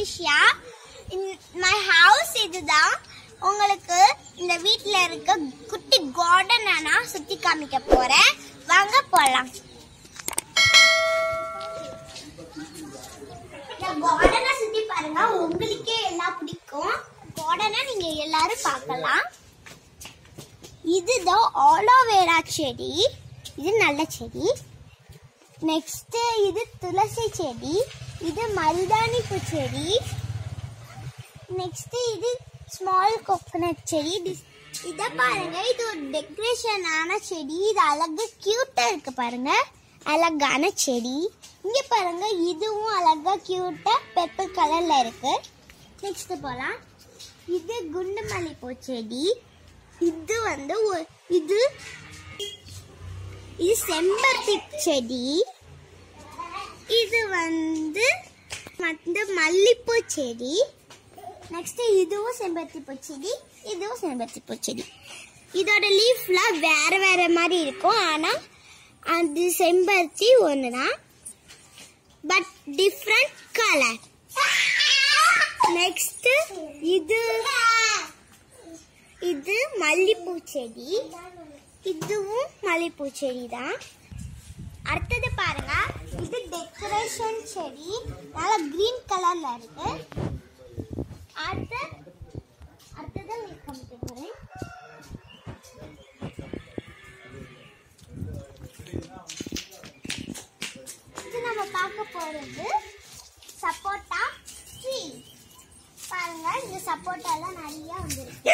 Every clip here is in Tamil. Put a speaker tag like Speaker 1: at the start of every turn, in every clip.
Speaker 1: த்ரிஷா மை ஹவுஸ் இதுதான் உங்களுக்கு இந்த வீட்ல இருக்க குட்டி கார்டன் நான் சுத்தி காமிக்க போறேன் வாங்க போலாம் இந்த கார்டனை சுத்தி பாருங்க உங்களுக்கே எல்லாம் பிடிக்கும் கார்டனை நீங்க எல்லாரும் பார்க்கலாம் இதுதான் ஆலோவேரா செடி இது நல்ல செடி நெக்ஸ்ட் இது துளசி செடி இது மருதாணி பூ செடி நெக்ஸ்ட் இது ஸ்மால் கோகனட் செடி இது- இத பாருங்க இது ஒரு டெக்கரேஷனான செடி இது அழகு கியூட்டா இருக்கு பாருங்க அழகான செடி இங்க பாருங்க இதுவும் அழகா கியூட்டா பெப்பர் கலர்ல இருக்கு நெக்ஸ்ட் போலாம் இது குண்டு மல்லிப்பூ செடி இது வந்து ஒரு- இது இது செம்பருத்தி செடி இது வந்து வந்து மல்லிப்பூ செடி நெக்ஸ்ட் இதுவும் செம்பருத்தி பூ செடி இதுவும் செம்பருத்தி பூ செடி இதோட லீஃப்லாம் வேற வேற மாதிரி இருக்கும் ஆனா அது செம்பருத்தி ஒண்ணுதான் பட் டிஃப்ரெண்ட் கலர் நெக்ஸ்ட் இது இது மல்லிப்பூ செடி இதுவும் மல்லிப்பூ செடி தான் அடுத்தது பாருங்க இது டெக்கரேஷன் செடி நல்லா கிரீன் கலர்ல இருக்கு அடுத்து அடுத்தது உங்களுக்கு காமிக்க போறேன் இது நம்ம பார்க்க போறது சப்போட்டா ட்ரீ பாருங்க இந்த சப்போட்டா எல்லாம் நிறைய வந்திருக்கு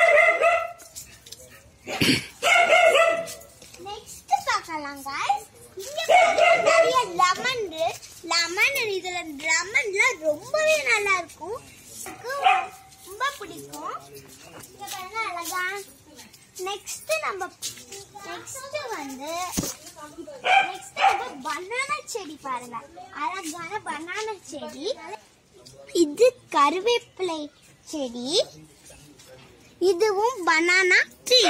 Speaker 1: நெக்ஸ்ட் பார்க்கலாம் guys இங்க பாருங்க நிறைய லெமன் லெமன் இதுல லெமன்ல ரொம்பவே நல்லா இருக்கும் எனக்கு ரொம்ப பிடிக்கும் இங்க பாருங்க அழகா நெக்ஸ்ட் நம்ம நெக்ஸ்ட் வந்து நெக்ஸ்ட் வந்து பனானா செடி பாருங்க அழகான பனானா செடி இது கருவேப்பிலை செடி இதுவும் பனானா ட்ரீ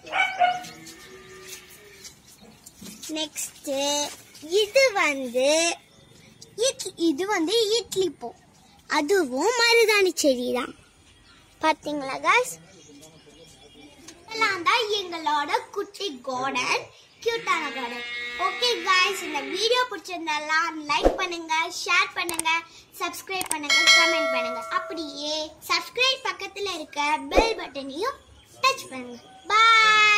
Speaker 1: நெக்ஸ்ட் இது வந்து இட்லி இது வந்து இட்லி பூ அதுவும் மருதாணி செடி தான் பாத்தீங்களா காய்ஸ் இதெல்லாம் தான் எங்களோட குட்டி கார்டன் கியூட்டான கார்டன் ஓகே காய்ஸ் இந்த வீடியோ பிடிச்சிருந்தெல்லாம் லைக் பண்ணுங்க ஷேர் பண்ணுங்க சப்ஸ்கிரைப் பண்ணுங்க கமெண்ட் பண்ணுங்க அப்படியே சப்ஸ்கிரைப் பக்கத்துல இருக்க பெல் பட்டனையும் டச் பண்ணுங்க பாய்